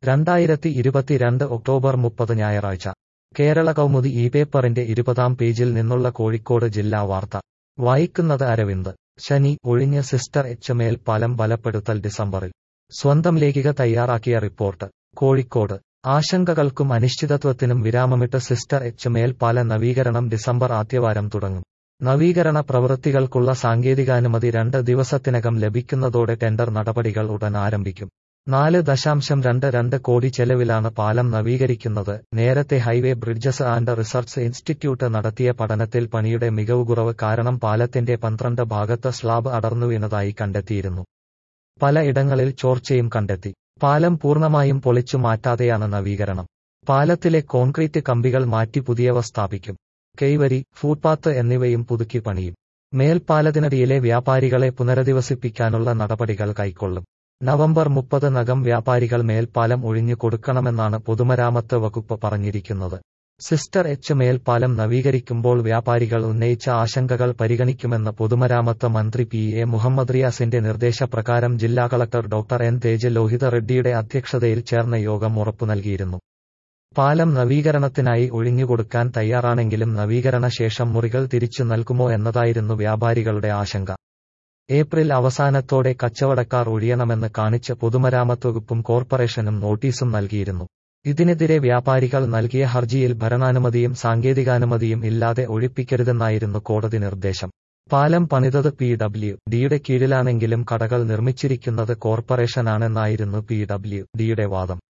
രണ്ടായിരത്തി ഇരുപത്തിരണ്ട് ഒക്ടോബർ മുപ്പത് ഞായറാഴ്ച കേരള കൗമുദി ഈ പേപ്പറിന്റെ ഇരുപതാം പേജിൽ നിന്നുള്ള കോഴിക്കോട് ജില്ലാ വാർത്ത വായിക്കുന്നത് അരവിന്ദ് ശനി ഒഴിഞ്ഞ് സിസ്റ്റർ എച്ച് മേൽപ്പാലം ബലപ്പെടുത്തൽ ഡിസംബറിൽ സ്വന്തം ലേഖിക തയ്യാറാക്കിയ റിപ്പോർട്ട് കോഴിക്കോട് ആശങ്കകൾക്കും അനിശ്ചിതത്വത്തിനും വിരാമമിട്ട് സിസ്റ്റർ എച്ച് മേൽപ്പാല നവീകരണം ഡിസംബർ ആദ്യവാരം തുടങ്ങും നവീകരണ പ്രവൃത്തികൾക്കുള്ള സാങ്കേതികാനുമതി രണ്ട് ദിവസത്തിനകം ലഭിക്കുന്നതോടെ ടെൻഡർ നടപടികൾ ഉടൻ ആരംഭിക്കും നാല് ദശാംശം രണ്ട് രണ്ട് കോടി ചെലവിലാണ് പാലം നവീകരിക്കുന്നത് നേരത്തെ highway bridges and research institute നടത്തിയ പഠനത്തിൽ പണിയുടെ മികവ് കുറവ് കാരണം പാലത്തിന്റെ പന്ത്രണ്ട് ഭാഗത്ത് സ്ലാബ് അടർന്നു വീണതായി കണ്ടെത്തിയിരുന്നു പല ഇടങ്ങളിൽ ചോർച്ചയും കണ്ടെത്തി പാലം പൂർണ്ണമായും പൊളിച്ചു മാറ്റാതെയാണ് നവീകരണം പാലത്തിലെ കോൺക്രീറ്റ് കമ്പികൾ മാറ്റി പുതിയവ സ്ഥാപിക്കും കൈവരി ഫുട്പാത്ത് എന്നിവയും പുതുക്കി പണിയും മേൽപ്പാലത്തിനടിയിലെ വ്യാപാരികളെ പുനരധിവസിപ്പിക്കാനുള്ള നടപടികൾ കൈക്കൊള്ളും നവംബർ മുപ്പതിനകം വ്യാപാരികൾ മേൽപ്പാലം ഒഴിഞ്ഞു കൊടുക്കണമെന്നാണ് പൊതുമരാമത്ത് വകുപ്പ് പറഞ്ഞിരിക്കുന്നത് സിസ്റ്റർ എച്ച് മേൽപ്പാലം നവീകരിക്കുമ്പോൾ വ്യാപാരികൾ ഉന്നയിച്ച ആശങ്കകൾ പരിഗണിക്കുമെന്ന് പൊതുമരാമത്ത് മന്ത്രി പി എ മുഹമ്മദ് റിയാസിന്റെ നിർദ്ദേശപ്രകാരം ജില്ലാ collector doctor N Thej Lohitha റെഡ്ഡിയുടെ അധ്യക്ഷതയിൽ ചേർന്ന യോഗം ഉറപ്പു നൽകിയിരുന്നു പാലം നവീകരണത്തിനായി ഒഴിഞ്ഞുകൊടുക്കാൻ തയ്യാറാണെങ്കിലും നവീകരണ ശേഷം മുറികൾ തിരിച്ചു നൽകുമോ എന്നതായിരുന്നു വ്യാപാരികളുടെ ആശങ്ക ഏപ്രിൽ അവസാനത്തോടെ കച്ചവടക്കാർ ഒഴിയണമെന്ന് കാണിച്ച് പൊതുമരാമത്ത് വകുപ്പും കോർപ്പറേഷനും നോട്ടീസും നൽകിയിരുന്നു ഇതിനെതിരെ വ്യാപാരികൾ നൽകിയ ഹർജിയിൽ ഭരണാനുമതിയും സാങ്കേതികാനുമതിയും ഇല്ലാതെ ഒഴിപ്പിക്കരുതെന്നായിരുന്നു കോടതി നിർദ്ദേശം പാലം പണിതത് പി ഡബ്ല്യു ഡിയുടെ കീഴിലാണെങ്കിലും കടകൾ നിർമ്മിച്ചിരിക്കുന്നത് കോർപ്പറേഷനാണെന്നായിരുന്നു പി ഡബ്ല്യു ഡിയുടെ വാദം